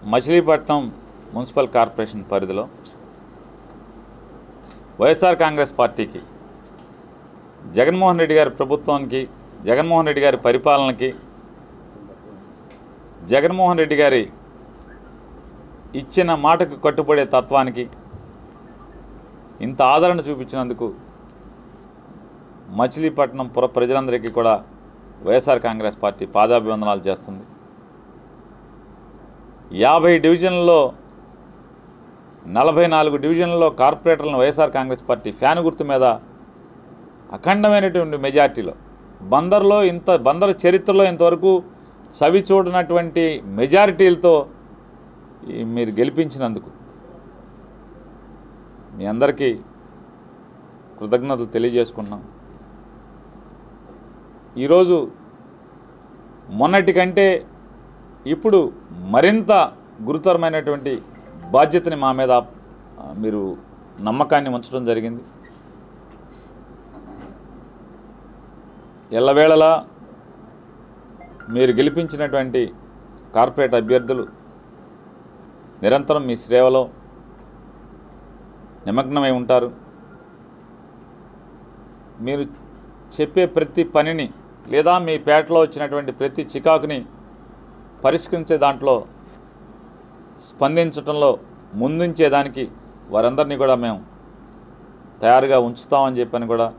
Machilipatnam municipal corporation పరిధిలో వైఎస్ఆర్ కాంగ్రెస్ పార్టీకి జగన్మోహన్ రెడ్డి గారి ప్రభుత్వానికి జగన్మోహన్ రెడ్డి గారి పరిపాలనకి జగన్మోహన్ రెడ్డి గారి ఇచ్చిన మాటకు కట్టుబడే తత్వానికి ఇంత ఆదరణ చూపించినందుకు మచిలీపట్నం పుర ప్రజలందరికీ కూడా వైఎస్ఆర్ కాంగ్రెస్ పార్టీ పాదాభివందనాలు చేస్తుంది యాభై డివిజన్లలో నలభై నాలుగు డివిజన్లలో కార్పొరేటర్లను వైఎస్ఆర్ కాంగ్రెస్ పార్టీ ఫ్యాన్ గుర్తు మీద అఖండమైనటువంటి మెజార్టీలో బందర్లో ఇంత బందర్ చరిత్రలో ఇంతవరకు చవి చూడనటువంటి మెజారిటీలతో ఈ మీరు గెలిపించినందుకు మీ అందరికీ కృతజ్ఞతలు తెలియజేసుకుంటున్నాం ఈరోజు మొన్నటి కంటే ఇప్పుడు మరింత గురుతరమైనటువంటి బాధ్యతని మా మీద ఆ, మీరు నమ్మకాన్ని ఉంచడం జరిగింది ఎల్లవేళలా మీరు గెలిపించినటువంటి కార్పొరేట్ అభ్యర్థులు నిరంతరం మీ సేవలో నిమగ్నమై ఉంటారు మీరు చెప్పే ప్రతి పనిని లేదా మీ పేటలో వచ్చినటువంటి ప్రతి చికాకుని పరిష్కరించే దాంట్లో స్పందించడంలో ముందుంచేదానికి వారందరినీ కూడా మేము తయారుగా ఉంచుతామని చెప్పని కూడా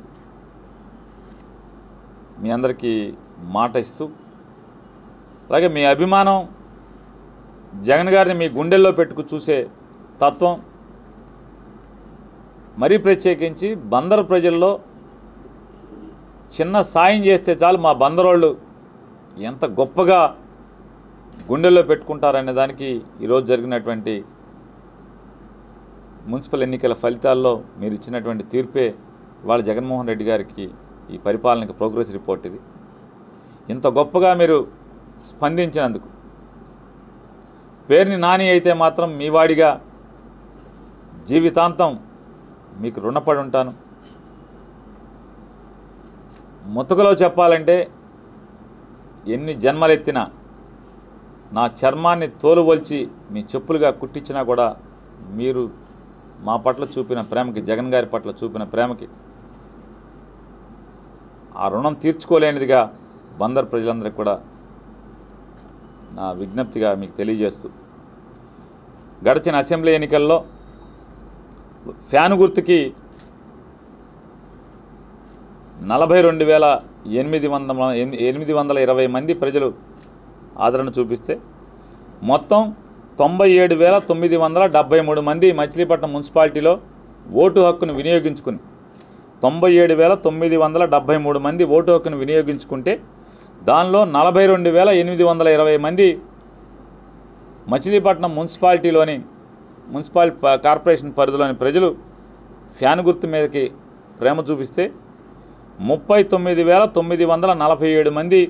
మీ అందరికీ మాట ఇస్తూ అలాగే మీ అభిమానం జగన్ గారిని మీ గుండెల్లో పెట్టుకు చూసే తత్వం మరీ ప్రత్యేకించి బందరు ప్రజల్లో చిన్న సాయం చేస్తే చాలు మా బందరోళ్ళు ఎంత గొప్పగా గుండెల్లో పెట్టుకుంటారనే దానికి ఈరోజు జరిగినటువంటి మున్సిపల్ ఎన్నికల ఫలితాల్లో మీరు ఇచ్చినటువంటి తీర్పే ఇవాళ జగన్మోహన్ రెడ్డి గారికి ఈ పరిపాలనకి ప్రోగ్రెస్ రిపోర్ట్ ఇది ఇంత గొప్పగా మీరు స్పందించినందుకు పేరుని నాని అయితే మాత్రం మీ వాడిగా జీవితాంతం మీకు రుణపడి ఉంటాను ముతకలో చెప్పాలంటే ఎన్ని జన్మలెత్తినా నా చర్మాన్ని తోలువల్చి మీ చెప్పులుగా కుట్టించినా కూడా మీరు మా పట్ల చూపిన ప్రేమకి జగన్ గారి పట్ల చూపిన ప్రేమకి ఆ రుణం తీర్చుకోలేనిదిగా బందర్ ప్రజలందరికీ కూడా నా విజ్ఞప్తిగా మీకు తెలియజేస్తూ గడిచిన అసెంబ్లీ ఎన్నికల్లో ఫ్యాను గుర్తుకి నలభై రెండు వేల ఎనిమిది వందల ఎనిమిది వందల ఇరవై మంది ప్రజలు ఆదరణ చూపిస్తే మొత్తం తొంభై ఏడు వేల తొమ్మిది వందల డెబ్బై మూడు మంది మచిలీపట్నం మున్సిపాలిటీలో ఓటు హక్కును వినియోగించుకుని తొంభై ఏడు వేల తొమ్మిది వందల డెబ్బై మూడు మంది ఓటు హక్కును వినియోగించుకుంటే దానిలో నలభై రెండు వేల ఎనిమిది వందల ఇరవై మంది మచిలీపట్నం మున్సిపాలిటీలోని మున్సిపాల్ ప- కార్పొరేషన్ పరిధిలోని ప్రజలు ఫ్యాన్ గుర్తు మీదకి ప్రేమ చూపిస్తే ముప్పై తొమ్మిది వేల తొమ్మిది వందల నలభై ఏడు మంది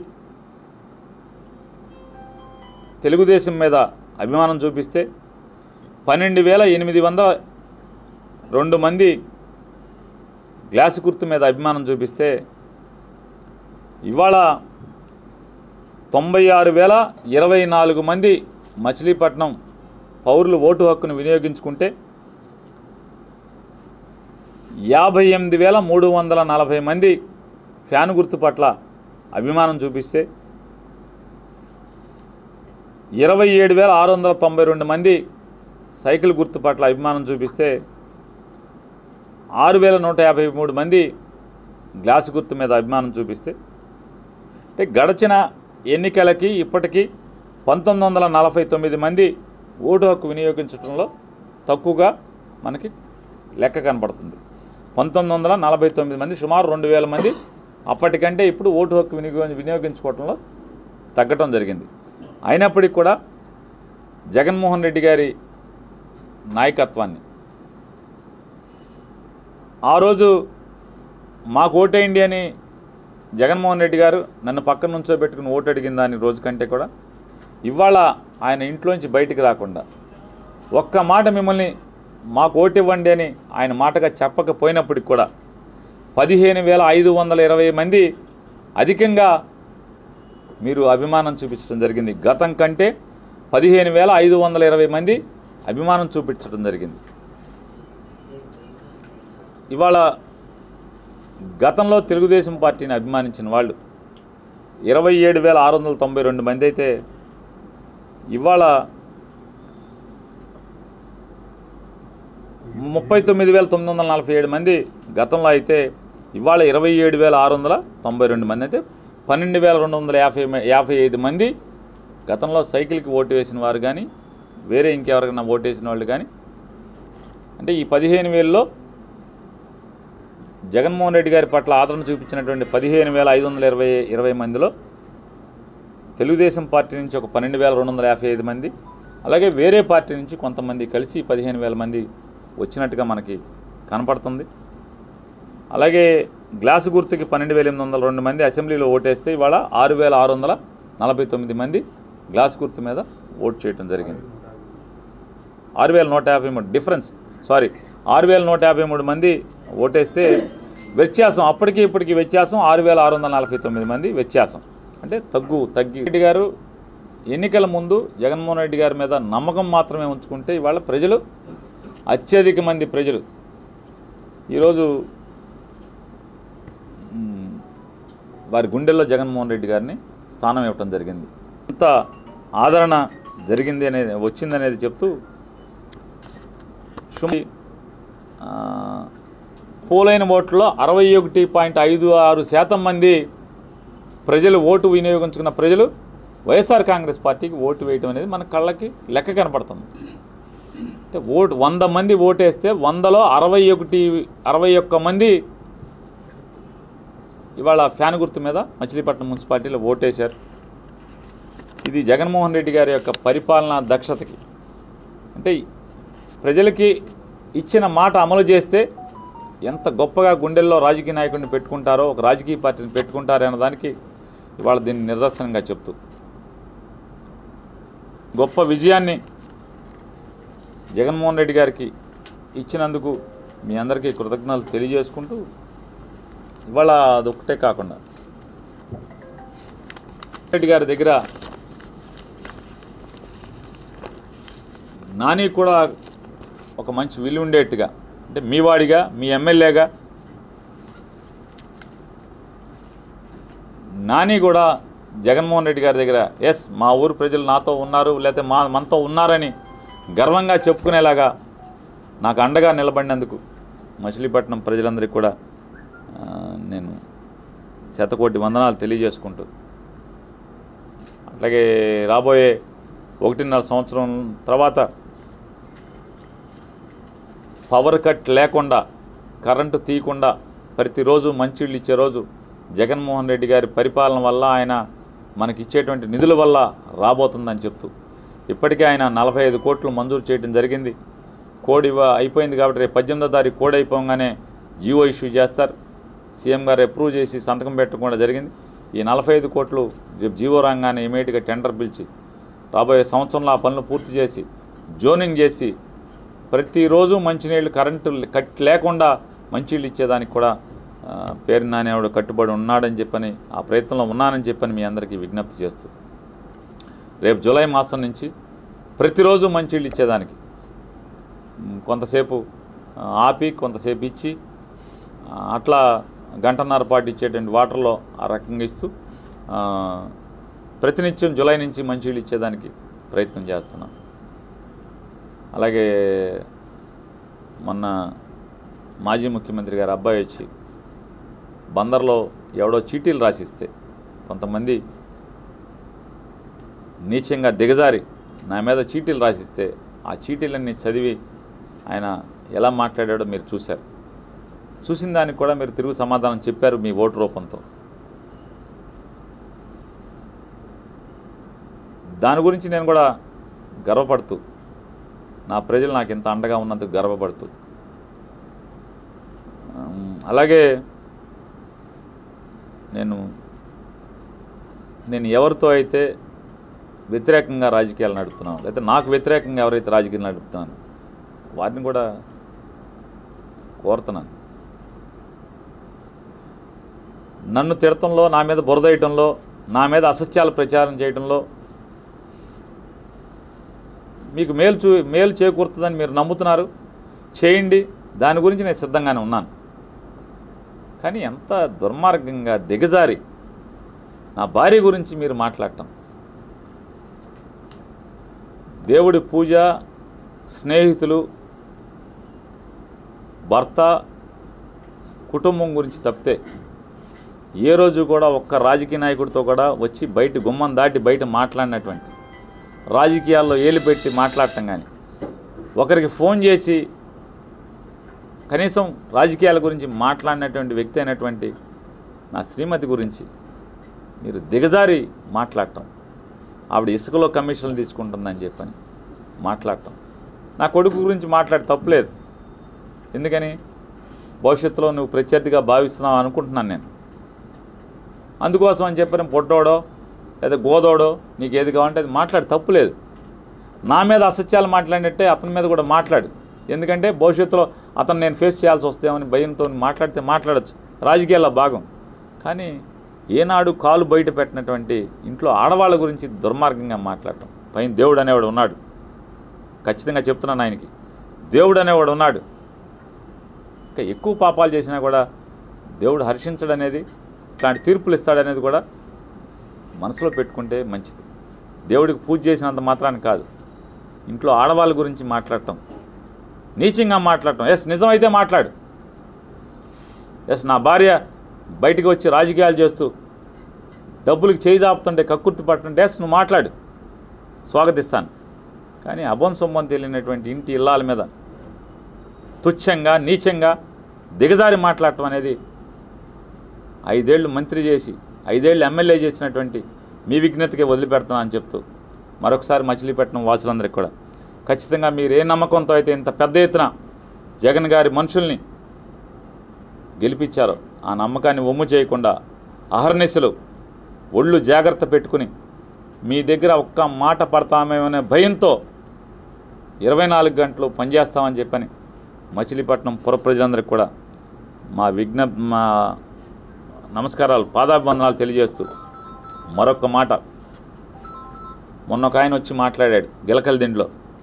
తెలుగుదేశం మీద అభిమానం చూపిస్తే పన్నెండు వేల ఎనిమిది వందల రెండు మంది గ్లాసు గుర్తు మీద అభిమానం చూపిస్తే ఇవాళ తొంభై ఆరు వేల ఇరవై నాలుగు మంది మచిలీపట్నం పౌరులు ఓటు హక్కును వినియోగించుకుంటే యాభై ఎనిమిది వేల మూడు వందల నలభై మంది ఫ్యాన్ గుర్తు పట్ల అభిమానం చూపిస్తే ఇరవై ఏడు వేల ఆరు వందల తొంభై రెండు మంది సైకిల్ గుర్తు పట్ల అభిమానం చూపిస్తే ఆరు వేల నూట యాభై మూడు మంది గ్లాసు గుర్తు మీద అభిమానం చూపిస్తే అంటే గడచిన ఎన్నికలకి ఇప్పటికీ పంతొమ్మిది వందల నలభై తొమ్మిది మంది ఓటు హక్కు వినియోగించడంలో తక్కువగా మనకి లెక్క కనపడుతుంది పంతొమ్మిది వందల నలభై తొమ్మిది మంది సుమారు రెండు వేల మంది అప్పటికంటే ఇప్పుడు ఓటు హక్కు వినియోగ వినియోగించుకోవడంలో తగ్గటం జరిగింది అయినప్పటికీ కూడా జగన్మోహన్ రెడ్డి గారి నాయకత్వాన్ని ఆ రోజు మాకు ఓటేయండి అని జగన్మోహన్ రెడ్డి గారు నన్ను పక్కన నుంచో పెట్టుకుని ఓటు అడిగిన దాని రోజు కంటే కూడా ఇవాళ ఆయన ఇంట్లోంచి బయటికి రాకుండా ఒక్క మాట మిమ్మల్ని మాకు ఓటు ఇవ్వండి అని ఆయన మాటగా చెప్పకపోయినప్పటికి కూడా పదిహేను వేల ఐదు వందల ఇరవై మంది అధికంగా మీరు అభిమానం చూపించడం జరిగింది గతం కంటే పదిహేను వేల ఐదు వందల ఇరవై మంది అభిమానం చూపించడం జరిగింది ఇవాళ గతంలో తెలుగుదేశం పార్టీని అభిమానించిన వాళ్ళు ఇరవై ఏడు వేల ఆరు వందల తొంభై రెండు మంది అయితే ఇవాళ ముప్పై తొమ్మిది వేల తొమ్మిది వందల నలభై ఏడు మంది గతంలో అయితే ఇవాళ ఇరవై ఏడు వేల ఆరు వందల తొంభై రెండు మంది అయితే పన్నెండు వేల రెండు వందల యాభై మ- యాభై ఐదు మంది గతంలో సైకిల్కి ఓటు వేసిన వారు కానీ వేరే ఇంకెవరికైనా ఓటు వేసిన వాళ్ళు కానీ అంటే ఈ పదిహేను వేలలో జగన్మోహన్ రెడ్డి గారి పట్ల ఆదరణ చూపించినటువంటి పదిహేను వేల ఐదు వందల ఇరవై ఇరవై మందిలో తెలుగుదేశం పార్టీ నుంచి ఒక పన్నెండు వేల రెండు వందల యాభై ఐదు మంది అలాగే వేరే పార్టీ నుంచి కొంతమంది కలిసి పదిహేను వేల మంది వచ్చినట్టుగా మనకి కనపడుతుంది అలాగే గ్లాసు గుర్తుకి పన్నెండు వేల ఎనిమిది వందల రెండు మంది అసెంబ్లీలో ఓటేస్తే ఇవాళ ఆరు వేల ఆరు వందల నలభై తొమ్మిది మంది గ్లాస్ గుర్తు మీద ఓటు చేయడం జరిగింది ఆరు వేల నూట యాభై మూడు డిఫరెన్స్ సారీ ఆరు వేల నూట యాభై మూడు మంది ఓటేస్తే వ్యత్యాసం అప్పటికి ఇప్పటికి వ్యత్యాసం ఆరు వేల ఆరు వందల నలభై తొమ్మిది మంది వ్యత్యాసం అంటే తగ్గు తగ్గి రెడ్డి గారు ఎన్నికల ముందు జగన్మోహన్ రెడ్డి గారి మీద నమ్మకం మాత్రమే ఉంచుకుంటే ఇవాళ ప్రజలు అత్యధిక మంది ప్రజలు ఈరోజు మ్, వారి గుండెల్లో జగన్మోహన్ రెడ్డి గారిని స్థానం ఇవ్వటం జరిగింది అంత ఆదరణ జరిగింది అనేది వచ్చిందనేది చెప్తూ సుమారు, ఆ, పోలైన ఓట్లలో అరవై ఒకటి పాయింట్ ఐదు ఆరు శాతం మంది ప్రజలు ఓటు వినియోగించుకున్న ప్రజలు వైఎస్ఆర్ కాంగ్రెస్ పార్టీకి ఓటు వేయడం అనేది మన కళ్ళకి లెక్క కనపడుతుంది అంటే ఓటు వంద మంది ఓటేస్తే వందలో అరవై ఒకటి అరవై ఒక్క మంది ఇవాళ ఫ్యాన్ గుర్తు మీద మచిలీపట్నం మున్సిపాలిటీలో ఓటేశారు ఇది జగన్మోహన్ రెడ్డి గారి యొక్క పరిపాలనా దక్షతకి అంటే ప్రజలకి ఇచ్చిన మాట అమలు చేస్తే ఎంత గొప్పగా గుండెల్లో రాజకీయ నాయకుడిని పెట్టుకుంటారో ఒక రాజకీయ పార్టీని పెట్టుకుంటారో అన్న దానికి ఇవాళ దీన్ని నిదర్శనంగా చెప్తూ గొప్ప విజయాన్ని జగన్మోహన్ రెడ్డి గారికి ఇచ్చినందుకు మీ అందరికీ కృతజ్ఞతలు తెలియజేసుకుంటూ ఇవాళ అదొక్కటే కాకుండా రెడ్డి గారి దగ్గర నాని కూడా ఒక మంచి విలువ ఉండేట్టుగా అంటే మీ వాడిగా మీ ఎమ్మెల్యేగా నాని కూడా జగన్మోహన్ రెడ్డి గారి దగ్గర ఎస్ మా ఊరు ప్రజలు నాతో ఉన్నారు లేకపోతే మా మనతో ఉన్నారని గర్వంగా చెప్పుకునేలాగా నాకు అండగా నిలబడినందుకు మచిలీపట్నం ప్రజలందరికీ కూడా ఆ, నేను శతకోటి వందనాలు తెలియజేసుకుంటూ అట్లాగే రాబోయే ఒకటిన్నర సంవత్సరం తర్వాత పవర్ కట్ లేకుండా కరెంటు తీయకుండా ప్రతిరోజు మంచిళ్ళు ఇచ్చే రోజు జగన్మోహన్ రెడ్డి గారి పరిపాలన వల్ల ఆయన మనకి ఇచ్చేటువంటి నిధుల వల్ల రాబోతుందని చెప్తూ ఇప్పటికే ఆయన నలభై ఐదు కోట్లు మంజూరు చేయడం జరిగింది కోడ్ ఇవ్వ అయిపోయింది కాబట్టి రేపు పద్దెనిమిదో తారీఖు కోడ్ అయిపోగానే జీవో ఇష్యూ చేస్తారు సీఎం గారు అప్రూవ్ చేసి సంతకం పెట్టకుండా జరిగింది ఈ నలభై ఐదు కోట్లు రేపు జీవో రాగానే ఇమీడియట్గా టెండర్ పిలిచి రాబోయే సంవత్సరంలో ఆ పనులు పూర్తి చేసి జోనింగ్ చేసి ప్రతిరోజు మంచినీళ్ళు కరెంటు కట్ లేకుండా మంచినీళ్ళు ఇచ్చేదానికి కూడా ఆ, పేరు నానేవాడు కట్టుబడి ఉన్నాడని చెప్పని ఆ ప్రయత్నంలో ఉన్నానని చెప్పని మీ అందరికీ విజ్ఞప్తి చేస్తూ రేపు జూలై మాసం నుంచి ప్రతిరోజు మంచినీళ్ళు ఇచ్చేదానికి ఉమ్, కొంతసేపు ఆ, ఆపి కొంతసేపు ఇచ్చి ఆ, అట్లా గంటన్నర పాటు ఇచ్చేటువంటి వాటర్లో ఆ రకంగా ఇస్తూ ఆ, ప్రతినిత్యం జూలై నుంచి మంచినీళ్ళు ఇచ్చేదానికి ప్రయత్నం చేస్తున్నాం అలాగే మొన్న మాజీ ముఖ్యమంత్రి గారు అబ్బాయి వచ్చి బందర్లో ఎవడో చీటీలు రాసిస్తే కొంతమంది నీచంగా దిగజారి నా మీద చీటీలు రాసిస్తే ఆ చీటీలన్నీ చదివి ఆయన ఎలా మాట్లాడాడో మీరు చూశారు చూసిన దానికి కూడా మీరు తిరుగు సమాధానం చెప్పారు మీ ఓటు రూపంతో దాని గురించి నేను కూడా గర్వపడుతూ నా ప్రజలు నాకు ఇంత అండగా ఉన్నందుకు గర్వపడుతూ ఉమ్, అలాగే నేను నేను ఎవరితో అయితే వ్యతిరేకంగా రాజకీయాలు నడుపుతున్నాను లేకపోతే నాకు వ్యతిరేకంగా ఎవరైతే రాజకీయాలు నడుపుతున్నాను వారిని కూడా కోరుతున్నాను నన్ను తిడతంలో నా మీద బురదేయటంలో నా మీద అసత్యాలు ప్రచారం చేయడంలో మీకు మేలు చూ మేలు చేకూరుతుందని మీరు నమ్ముతున్నారు చేయండి దాని గురించి నేను సిద్ధంగానే ఉన్నాను కానీ ఎంత దుర్మార్గంగా దిగజారి నా భార్య గురించి మీరు మాట్లాడటం దేవుడి పూజ స్నేహితులు భర్త కుటుంబం గురించి తప్పితే ఏ రోజు కూడా ఒక్క రాజకీయ నాయకుడితో కూడా వచ్చి బయట గుమ్మం దాటి బయట మాట్లాడినటువంటి రాజకీయాల్లో ఏలు పెట్టి మాట్లాడటం కానీ ఒకరికి ఫోన్ చేసి కనీసం రాజకీయాల గురించి మాట్లాడినటువంటి వ్యక్తి అయినటువంటి నా శ్రీమతి గురించి మీరు దిగజారి మాట్లాడటం ఆవిడ ఇసుకలో కమిషన్లు తీసుకుంటుందని చెప్పని మాట్లాడటం నా కొడుకు గురించి మాట్లాడి తప్పులేదు ఎందుకని భవిష్యత్తులో నువ్వు ప్రత్యర్థిగా భావిస్తున్నావు అనుకుంటున్నాను నేను అందుకోసం అని చెప్పిన పొట్టోడో లేదా గోదోడో నీకు ఏది కావాలంటే అది మాట్లాడి తప్పులేదు నా మీద అసత్యాలు మాట్లాడినట్టే అతని మీద కూడా మాట్లాడు ఎందుకంటే భవిష్యత్తులో అతను నేను ఫేస్ చేయాల్సి వస్తేమని భయంతో మాట్లాడితే మాట్లాడచ్చు రాజకీయాల్లో భాగం కానీ ఏనాడు కాలు బయట పెట్టినటువంటి ఇంట్లో ఆడవాళ్ళ గురించి దుర్మార్గంగా మాట్లాడటం పైన దేవుడు అనేవాడు ఉన్నాడు ఖచ్చితంగా చెప్తున్నాను ఆయనకి దేవుడు అనేవాడు ఉన్నాడు ఇంకా ఎక్కువ పాపాలు చేసినా కూడా దేవుడు హర్షించడనేది ఇట్లాంటి తీర్పులు ఇస్తాడనేది కూడా మనసులో పెట్టుకుంటే మంచిది దేవుడికి పూజ చేసినంత మాత్రాన్ని కాదు ఇంట్లో ఆడవాళ్ళ గురించి మాట్లాడటం నీచంగా మాట్లాడటం ఎస్ నిజమైతే మాట్లాడు ఎస్ నా భార్య బయటికి వచ్చి రాజకీయాలు చేస్తూ డబ్బులకి చేయి జాపుతుంటే కక్కుర్తి పడుతుంటే ఎస్ నువ్వు మాట్లాడు స్వాగతిస్తాను కానీ అబోన్ సొమ్మం తెలియనటువంటి ఇంటి ఇల్లాల మీద తుచ్చంగా నీచంగా దిగజారి మాట్లాడటం అనేది ఐదేళ్లు మంత్రి చేసి ఐదేళ్లు ఎమ్మెల్యే చేసినటువంటి మీ విజ్ఞతకి వదిలిపెడుతున్నా అని చెప్తూ మరొకసారి మచిలీపట్నం వాసులందరికీ కూడా ఖచ్చితంగా మీరు ఏ నమ్మకంతో అయితే ఇంత పెద్ద ఎత్తున జగన్ గారి మనుషుల్ని గెలిపించారో ఆ నమ్మకాన్ని ఒమ్ము చేయకుండా అహర్నిశలు ఒళ్ళు జాగ్రత్త పెట్టుకుని మీ దగ్గర ఒక్క మాట పడతామేమనే భయంతో ఇరవై నాలుగు గంటలు పనిచేస్తామని చెప్పని మచిలీపట్నం పుర ప్రజలందరికీ కూడా మా విజ్ఞ మా నమస్కారాలు పాదాభివందనాలు తెలియజేస్తూ మరొక మాట మొన్న ఒక ఆయన వచ్చి మాట్లాడాడు గిలకల దిండ్లో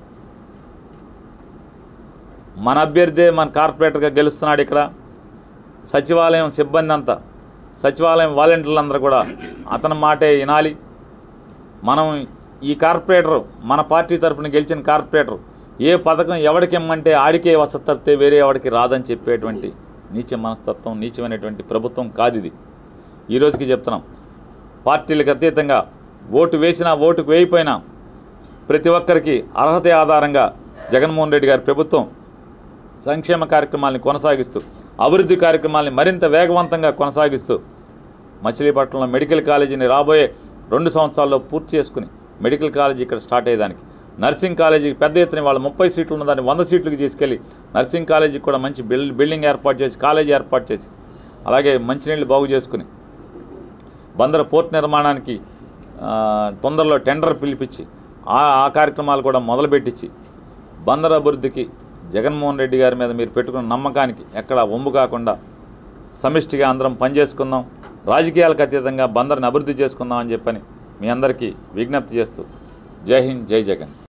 మన అభ్యర్థే మన కార్పొరేటర్గా గెలుస్తున్నాడు ఇక్కడ సచివాలయం సిబ్బంది అంతా సచివాలయం వాలంటీర్లందరూ కూడా అతని మాటే వినాలి మనం ఈ కార్పొరేటర్ మన పార్టీ తరఫున గెలిచిన కార్పొరేటర్ ఏ పథకం ఎవడికి ఇమ్మంటే ఆడికే వసతి తప్పితే వేరే ఎవడికి రాదని చెప్పేటువంటి నీచ మనస్తత్వం నీచమైనటువంటి ప్రభుత్వం కాదు ఇది ఈ రోజుకి చెప్తున్నాం పార్టీలకు అతీతంగా ఓటు వేసినా ఓటుకు వేయిపోయినా ప్రతి ఒక్కరికి అర్హత ఆధారంగా జగన్మోహన్ రెడ్డి గారి ప్రభుత్వం సంక్షేమ కార్యక్రమాల్ని కొనసాగిస్తూ అభివృద్ధి కార్యక్రమాల్ని మరింత వేగవంతంగా కొనసాగిస్తూ మచిలీపట్నంలో మెడికల్ కాలేజీని రాబోయే రెండు సంవత్సరాల్లో పూర్తి చేసుకుని మెడికల్ కాలేజీ ఇక్కడ స్టార్ట్ అయ్యేదానికి నర్సింగ్ కాలేజీకి పెద్ద ఎత్తున వాళ్ళ ముప్పై సీట్లు ఉన్నదాన్ని వంద సీట్లకి తీసుకెళ్ళి నర్సింగ్ కాలేజీకి కూడా మంచి బిల్ బిల్డింగ్ ఏర్పాటు చేసి కాలేజీ ఏర్పాటు చేసి అలాగే మంచినీళ్ళు బాగు చేసుకుని బందర పోర్ట్ నిర్మాణానికి ఆ, తొందరలో టెండర్ పిలిపించి ఆ ఆ కార్యక్రమాలు కూడా మొదలుపెట్టించి బందర్ అభివృద్ధికి జగన్మోహన్ రెడ్డి గారి మీద మీరు పెట్టుకున్న నమ్మకానికి ఎక్కడ ఒమ్ము కాకుండా సమిష్టిగా అందరం పనిచేసుకుందాం రాజకీయాలకు అతీతంగా బందర్ని అభివృద్ధి చేసుకుందాం అని చెప్పని మీ అందరికీ విజ్ఞప్తి చేస్తూ జై హింద్ జై జగన్